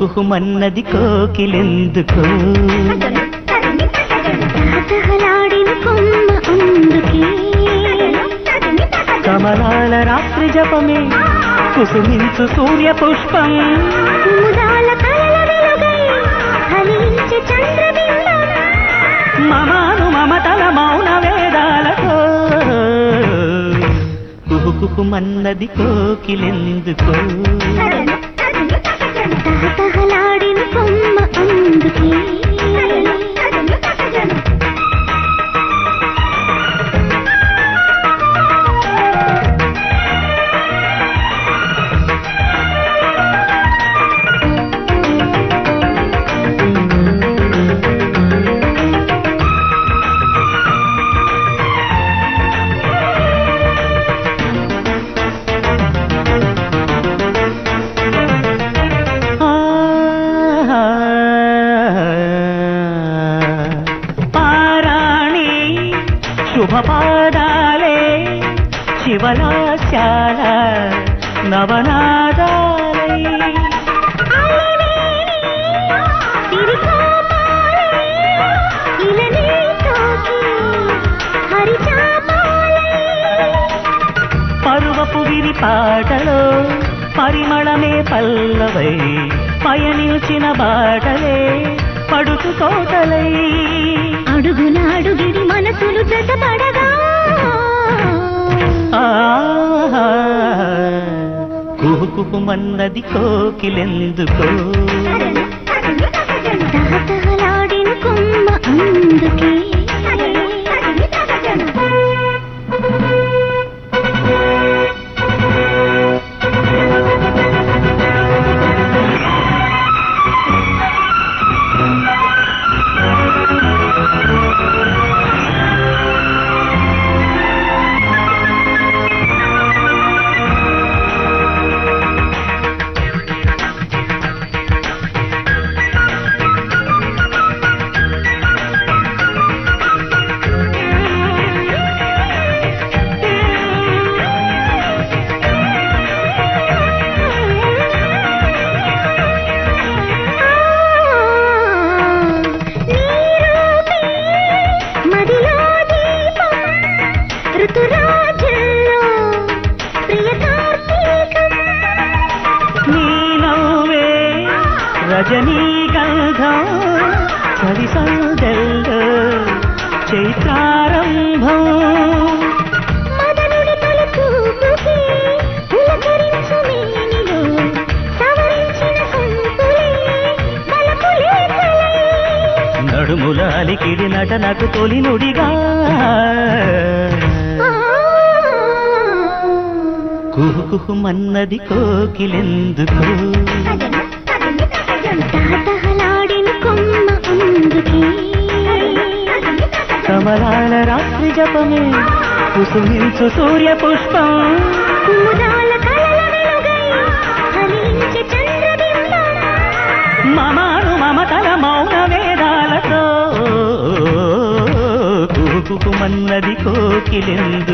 కుహుకుహుమన్నది కోకిలెందుకో తహతహలాడిన కొమ్మ అందుకే కమలాల రాత్రి జపమే కుసుమించు సూర్య పుష్పం కుముదాల కలల వెలుగై ఫలించే చంద్రబింబం మమాను మమతల మౌన వేదాలతో కుహుకుహుమన్నది కోకిలెందుకో తహతహలాడిన కొమ్మ అందుకే పారాణి శుభపాదాలే శివలాశాల నవనాదాలై పరువపు విరి పాటలో పరిమళమే పల్లవై పయనించిన బాటలే పడుచు తోటలై అడుగున అడుగిడి మనసులు జతపడగా కుహుకుహుమన్నది కోకిలెందుకో తహతహలాడిన కొమ్మ అందుకే మదిలో దీపం ఋతురాజుల్లో ప్రియ కార్తీకం నీ నవ్వే రజనీగంధం చలి సందెల్లో చైత్రారంభం మదనుడి తొలి చూపుకి పులకరించు మేనిలో సవరించిన సొంపులే బలపులే కలై. నడుముల అలికిడి నటనకు తొలి నుడిగా ఆ కుహుకుహుమన్నది కోకిలెందుకు తహతహలాడిన కొమ్మ అందుకే కమలాల రాత్రి జపమే కుసుమించు సూర్య పుష్పం కుముదాల కలల వెలుగై ఫలించే చంద్రబింబం మమాను మమతల మౌన వేదాలతో కుహుకుహుమన్నది కోకిలెందుకు